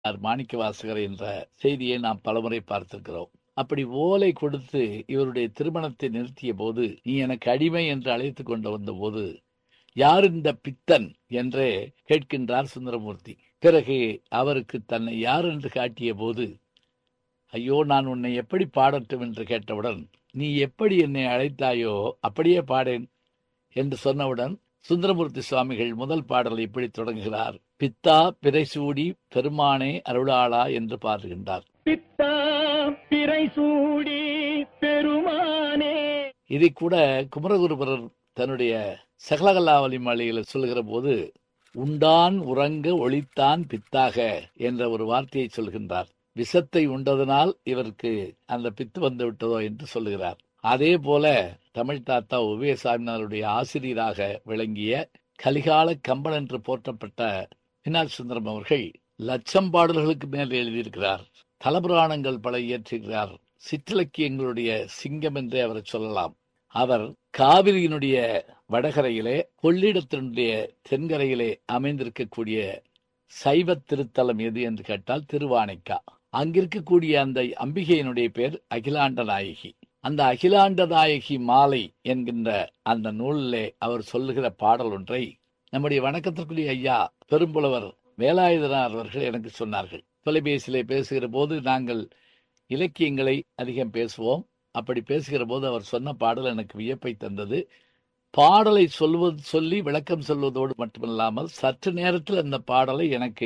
மாணிக்க வாசகர் என்ற செய்தியை நாம் பலமுறை பார்த்திருக்கிறோம் அப்படி ஓலை கொடுத்து இவருடைய திருமணத்தை நிறுத்திய போது நீ எனக்கு அடிமை என்று அழைத்து கொண்டு வந்த போது யார் இந்த பித்தன் என்றே கேட்கின்றார் சுந்தரமூர்த்தி பிறகு அவருக்கு தன்னை யார் என்று காட்டிய போது ஐயோ நான் உன்னை எப்படி பாடட்டும் என்று கேட்டவுடன் நீ எப்படி என்னை அழைத்தாயோ அப்படியே பாடேன் என்று சொன்னவுடன் சுந்தரமூர்த்தி சுவாமிகள் முதல் பாடலை இப்படி தொடங்குகிறார் பித்தா பிறைசூடி பெருமானே அருளாளா என்று பாடுகின்றார் பித்தா பிறை சூடி பெருமானே இதை கூட குமரகுருபரர் தன்னுடைய சகலகலாவலி மாளிகையில் சொல்லுகிற போது உண்டான் உறங்க ஒளித்தான் பித்தாக என்ற ஒரு வார்த்தையை சொல்கின்றார் விஷத்தை உண்டதனால் இவருக்கு அந்த பித்து வந்து விட்டதோ என்று சொல்லுகிறார் அதே போல தமிழ் தாத்தா உபய சாமிநாதருடைய ஆசிரியராக விளங்கிய கலிகால கம்பன் என்று போற்றப்பட்ட மீனாட்சி சுந்தரம் அவர்கள் லட்சம் பாடல்களுக்கு மேல் எழுதியிருக்கிறார் தலபுராணங்கள் பல இயற்றுகிறார் சிற்றிலக்கியங்களுடைய சிங்கம் என்றே அவரை சொல்லலாம் அவர் காவிரியினுடைய வடகரையிலே கொள்ளிடத்தினுடைய தென்கரையிலே அமைந்திருக்கக்கூடிய சைவ திருத்தலம் எது என்று கேட்டால் திருவானைக்கா அங்கிருக்கக்கூடிய அந்த அம்பிகையினுடைய பேர் அகிலாண்ட நாயகி அந்த அகிலாண்ட நாயகி மாலை என்கின்ற அந்த நூலிலே அவர் சொல்லுகிற பாடல் ஒன்றை நம்முடைய வணக்கத்திற்குரிய ஐயா பெரும்புலவர் வேலாயுதனார் அவர்கள் எனக்கு சொன்னார்கள் தொலைபேசியிலே பேசுகிற போது நாங்கள் இலக்கியங்களை அதிகம் பேசுவோம் அப்படி பேசுகிற போது அவர் சொன்ன பாடல் எனக்கு வியப்பை தந்தது பாடலை சொல்வது சொல்லி விளக்கம் சொல்வதோடு மட்டுமில்லாமல் சற்று நேரத்தில் அந்த பாடலை எனக்கு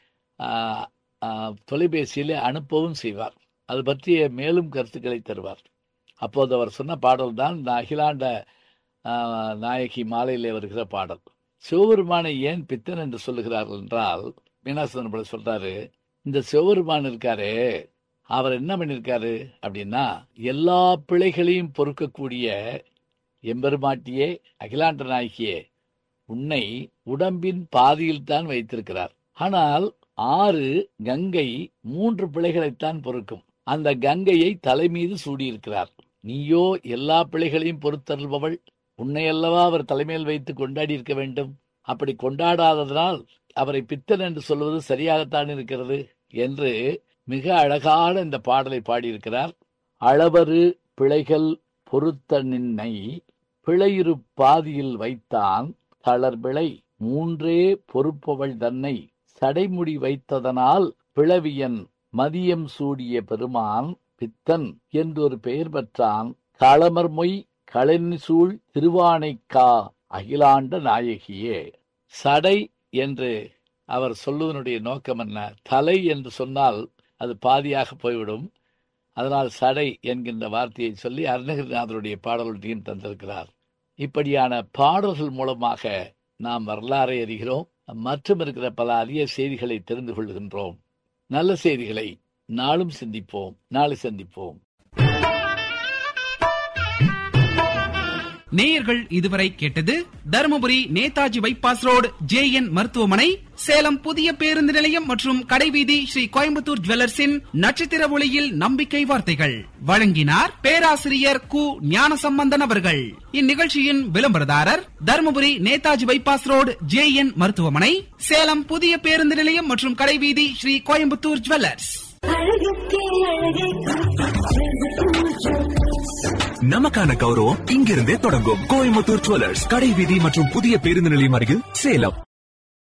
தொலைபேசியிலே அனுப்பவும் செய்வார் அது பற்றிய மேலும் கருத்துக்களை தருவார் அப்போது அவர் சொன்ன பாடல் தான் இந்த அகிலாண்ட நாயகி மாலையிலே வருகிற பாடல் சிவபெருமானை ஏன் பித்தன் என்று சொல்லுகிறார்கள் என்றால் மீனாசுந்தரம் சொல்றாரு இந்த சிவபெருமான் இருக்காரு அவர் என்ன பண்ணிருக்காரு அப்படின்னா எல்லா பிழைகளையும் பொறுக்கக்கூடிய எம்பெருமாட்டியே அகிலாண்ட நாயகியே உன்னை உடம்பின் பாதியில் தான் வைத்திருக்கிறார் ஆனால் ஆறு கங்கை மூன்று பிழைகளைத்தான் பொறுக்கும் அந்த கங்கையை தலை மீது சூடியிருக்கிறார் நீயோ எல்லா பிழைகளையும் பொறுத்தருள்பவள் உன்னை அல்லவா அவர் தலைமையில் வைத்து கொண்டாடி இருக்க வேண்டும் அப்படி கொண்டாடாததனால் அவரை பித்தன் என்று சொல்வது சரியாகத்தான் இருக்கிறது என்று மிக அழகான இந்த பாடலை பாடியிருக்கிறார் அளவரு பிழைகள் பொறுத்த நின்னை பிழையிரு பாதியில் வைத்தான் தளர்பிழை மூன்றே பொறுப்பவள் தன்னை சடைமுடி வைத்ததனால் பிளவியன் மதியம் சூடிய பெருமான் பித்தன் என்றொரு பெயர் பெற்றான் களமர்மொய் களனிசூழ் திருவானைக்கா அகிலாண்ட நாயகியே சடை என்று அவர் சொல்லுவதனுடைய நோக்கம் என்ன தலை என்று சொன்னால் அது பாதியாக போய்விடும் அதனால் சடை என்கின்ற வார்த்தையை சொல்லி அருணகிரிநாதருடைய பாடல்களையும் தந்திருக்கிறார் இப்படியான பாடல்கள் மூலமாக நாம் வரலாறை அறிகிறோம் மற்றும் இருக்கிற பல அரிய செய்திகளை தெரிந்து கொள்கின்றோம் நல்ல செய்திகளை நாளும் சிந்திப்போம் நாளை சந்திப்போம் நேயர்கள் இதுவரை கேட்டது Dharmapuri Netaji bypass road J N மருத்துவமனை சேலம் புதிய பேருந்து நிலையம் மற்றும் கடைவீதி ஸ்ரீ கோயம்புத்தூர் ஜுவல்லர்ஸின் நட்சத்திர ஒளியில் நம்பிக்கை வார்த்தைகள் வழங்கினார் பேராசிரியர் கு ஞானசம்பந்தன் அவர்கள் இந்நிகழ்ச்சியின் விளம்பரதாரர் Dharmapuri Netaji bypass road J N மருத்துவமனை சேலம் புதிய பேருந்து நிலையம் மற்றும் கடைவீதி ஸ்ரீ கோயம்புத்தூர் ஜுவல்லர்ஸ் நமக்கான கௌரவம் இங்கிருந்தே தொடங்கும் கோயம்புத்தூர் ஜுவல்லர்ஸ் கடை வீதி மற்றும் புதிய பேருந்து நிலையம் அருகில் சேலம்